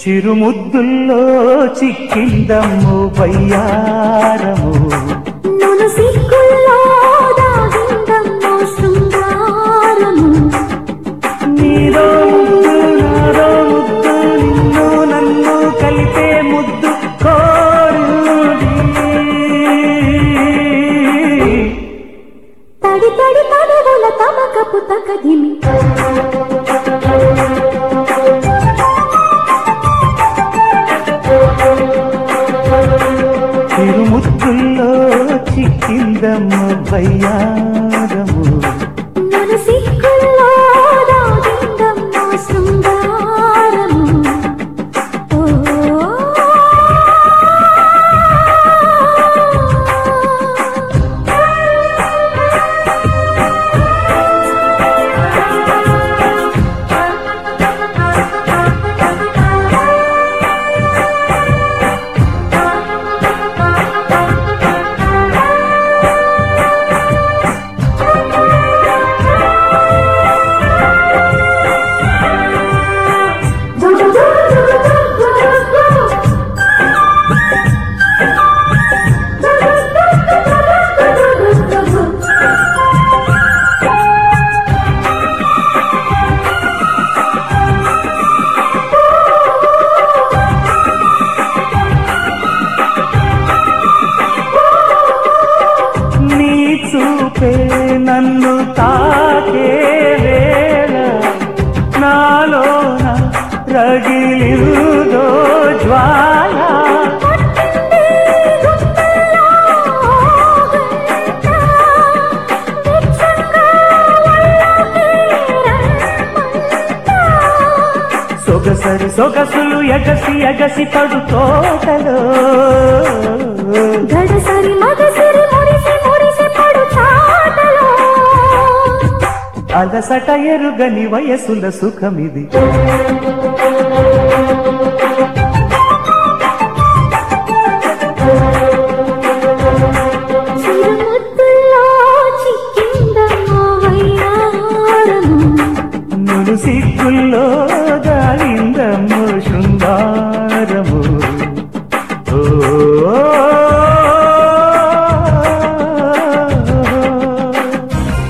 చిరుముద్దుల్లో చిక్కిందమ్ము బయ్యారము నన్ను సిగ్గుల్లో దాగిందమ్మో శృంగారము నీలో ముద్దు నాలో ముద్దు నిన్ను నన్ను కలిపే ముద్దు కోరుడి తడి తడి తనువుల తమకపు తకదిమి చిరుముద్దుల్లో చిక్కిందమ్ము బయ్యారము నన్ను సిగ్గుల్లో దాగిందమ్మో శృంగారము నీ చూపే నన్ను తాకే వేళ నాలోన రగిలిందో జ్వాల సొగసరి సొగసులు ఎగసి ఎగసి పడు తోటలో గడసరి మగసిరి మురిసి మురిసి పడు చాటలో అలసట ఎరుగని వయసుల సుఖమిది చిరుముద్దుల్లో చిక్కిందమ్మో వయ్యారము నును సిగ్గుల్లో దారిందమ్ము శృంగారము ఓ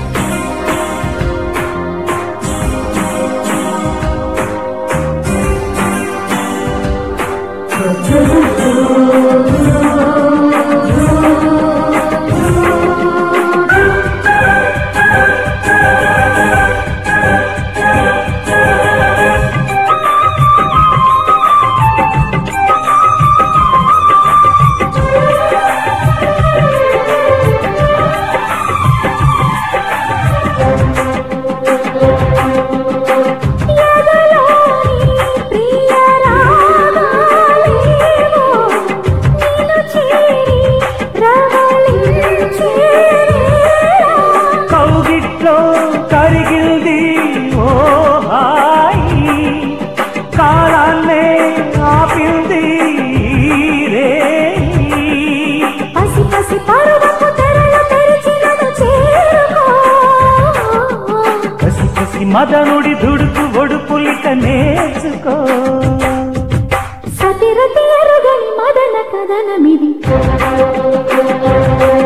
ఎదలోని ప్రియ రాగాలేవో నిన్ను చేరి రవళించేవేళ కౌగిట్లో కరిగిల్ది ఓ హాయి కాలాన్నే ఆపింది రే పసి పసి పరువపు తెరలు తెరిచినను చేరుకో కసి కసి మదనుడి దుడుకు ఒడుపులిక నేర్చుకో సతిరతి ఎరుగని మదన కదనమిది